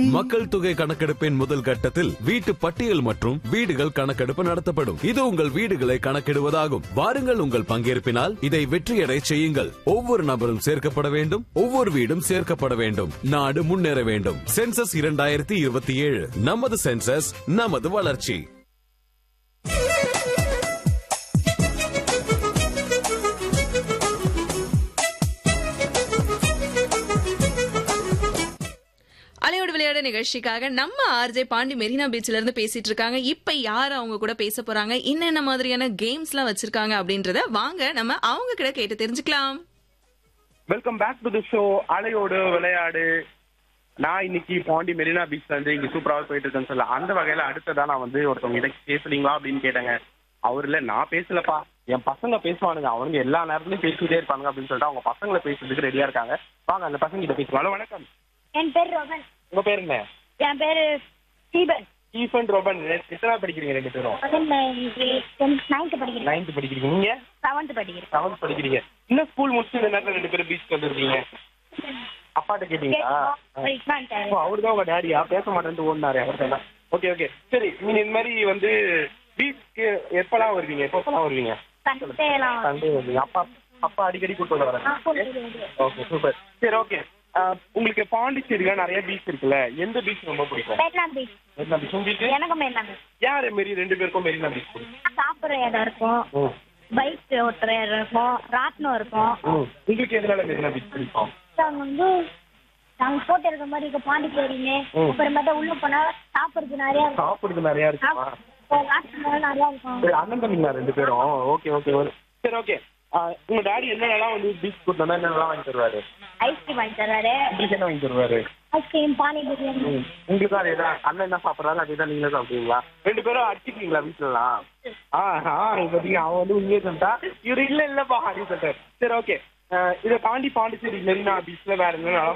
மக்கள் தொகை கணக்கெடுப்பின் முதல் கட்டத்தில் வீட்டு பட்டியல் மற்றும் வீடுகள் கணக்கெடுப்பு நடத்தப்படும் இது உங்கள் வீடுகளை கணக்கிடுவதாகும் வாருங்கள் உங்கள் பங்கேற்பினால் இதை வெற்றியடை செய்யுங்கள் ஒவ்வொரு நபரும் சேர்க்கப்பட வேண்டும் ஒவ்வொரு வீடும் சேர்க்கப்பட வேண்டும் நாடு முன்னேற வேண்டும் சென்சஸ் இரண்டாயிரத்தி இருபத்தி ஏழு நமது சென்சஸ் நமது வளர்ச்சி அலையோடு விளையாட நிகழ்ச்சிக்காக நம்ம ஆர்ஜே பாண்டி மெரினா பீச்ல இருந்து பேசிட்டு இருக்காங்க இப்ப யார் அவங்க கூட பேச போறாங்க என்னென்ன மாதிரியான கேம்ஸ் எல்லாம் வச்சிருக்காங்க அப்படின்றத வாங்க நம்ம அவங்க கிட்ட கேட்டு தெரிஞ்சுக்கலாம் welcome back to the show அலையோடு விளையாடு நான் இன்னைக்கு பாண்டி மெரினா பீச்ல இருந்து இங்க சூப்பராக போயிட்டு இருக்கேன்னு சொல்ல அந்த வகையில அடுத்ததா நான் வந்து ஒருத்தவங்க கிட்ட பேசுறீங்களா அப்படின்னு கேட்டாங்க அவர் இல்ல நான் பேசலப்பா என் பசங்க பேசுவானுங்க அவனுங்க எல்லா நேரத்துலயும் பேசிக்கிட்டே இருப்பாங்க அப்படின்னு சொல்லிட்டு அவங்க பசங்களை பேசுறதுக்கு ரெடியா இருக்காங்க வாங்க அந்த பசங்க கிட்ட பேசுவாங்க ஹலோ, வணக்கம் என் பேர் ரோபன் உங்க பேர் என்ன என் பேரு ஸ்டீபன் ஸ்டீஃபன் ரோபன் எத்தனை படிக்கிறீங்க ரெண்டு பேரும் நைன்த் படிக்கிறேன் நைன்த் படிக்கிறீங்க நீங்க செவன்த் படிக்கிறேன் செவன்த் படிக்கிறீங்க இன்னும் ஸ்கூல் முடிச்சு இந்த நேரத்துல ரெண்டு பேரும் பீச்சுக்கு வந்திருக்கீங்க அப்பாட்ட கேட்டீங்களா ஓ, அவர்தான் உங்க டேடியா பேச மாட்டேன்ட்டு ஓடினாரு அவர் ஓகே ஓகே சரி நீங்க இந்த மாதிரி வந்து பீச்சுக்கு எப்பெல்லாம் வருவீங்க எப்பெல்லாம் வருவீங்க சண்டேலாம் சண்டே வருவீங்க அப்பா அப்பா அடிக்கடி கூட்டு வர ஓகே சூப்பர் சரி ஓகே உங்களுக்கு பாண்டிச்சேரியில நிறைய பீச் இருக்குல்ல எந்த பீச் ரொம்ப பிடிக்கும் மேட்லாம் பீச் மெரினா பீச் உங்களுக்கு எனக்கு மேட்லாம் பீச் யாரு மாரி ரெண்டு பேருக்கும் மெரினா பீச் பிடிக்கும் சாப்பிட்ற இடம் இருக்கும் ம். பைக் ஓட்டுற இடம் இருக்கும் ராட்னம் இருக்கும் ம். உங்களுக்கு எதனால மெரினா பீச் பிடிக்கும் நாங்க வந்து நாங்க போட்டோ எடுக்கிற மாதிரி இருக்கும் பாண்டிச்சேரின்னு ம். அப்புறமேட்டா உள்ள போனா சாப்பிடுறது நிறைய இருக்கும் சாப்பிடுறது நிறைய இருக்குமா ராட்னம் நிறைய இருக்கும் சரி, அண்ணன் தம்பிங்களா ரெண்டு பேரும் ஓகே ஓகே சரி ஓகே உங்க டாடி என்னென்னலாம் வந்து பீச் கூட்டு வந்தா என்னென்னலாம் வாங்கி தருவாரு ஐஸ்கிரீம் வாங்கி தர்றாரு உங்களுக்கு என்ன வாங்கி தருவாரு ஐஸ்கிரீம் பானி பிரியாணி ம். உங்களுக்கு அதே தான் அண்ணன் என்ன சாப்பிட்றாரு அதே தான் நீங்களும் சாப்பிடுவீங்களா ரெண்டு பேரும் அடிச்சுக்கீங்களா வீட்டுலலாம் ஆ ஆ பார்த்தீங்க அவன் வந்து உண்மையை சொல்லிட்டா இவரு இல்ல இல்லப்பா அப்படின்னு சொல்லிட்டாரு சரி ஓகே இதை தாண்டி பாண்டிச்சேரி மெரினா பீச்ல வேற என்ன